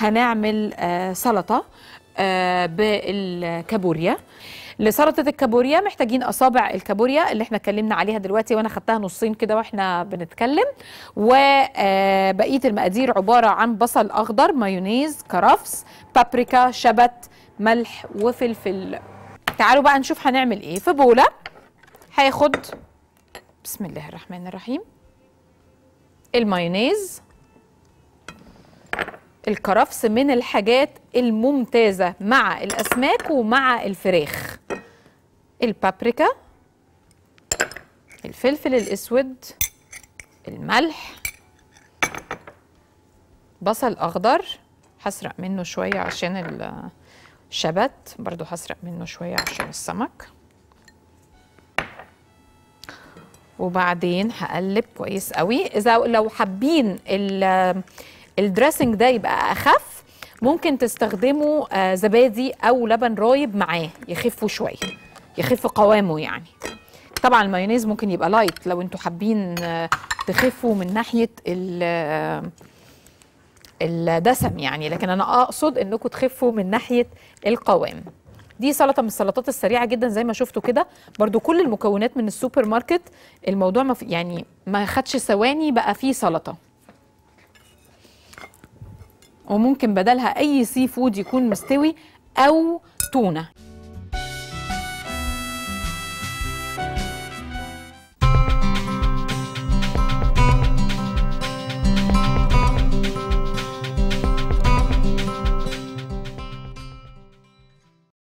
هنعمل آه سلطه آه بالكابوريا لسلطه الكابوريا محتاجين اصابع الكابوريا اللي احنا اتكلمنا عليها دلوقتي وانا خدتها نصين كده واحنا بنتكلم وبقيه المقادير عباره عن بصل اخضر مايونيز كرفس بابريكا شبت ملح وفلفل تعالوا بقى نشوف هنعمل ايه في بوله هاخد بسم الله الرحمن الرحيم المايونيز الكرفس من الحاجات الممتازة مع الأسماك ومع الفراخ البابريكا الفلفل الأسود الملح بصل أخضر هسرق منه شوية عشان الشبت برضو هسرق منه شوية عشان السمك وبعدين هقلب كويس قوي اذا لو حابين الدريسنج ده يبقى اخف ممكن تستخدموا آه زبادي او لبن رايب معاه يخفوا شويه يخف قوامه يعني طبعا المايونيز ممكن يبقى لايت لو انتوا حابين آه تخفوا من ناحيه الدسم يعني لكن انا اقصد انكم تخفوا من ناحيه القوام دي سلطه من السلطات السريعه جدا زي ما شفتوا كده برضو كل المكونات من السوبر ماركت الموضوع ما يعني ما خدش ثواني بقى فيه سلطه وممكن بدلها اي سي فود يكون مستوي او تونه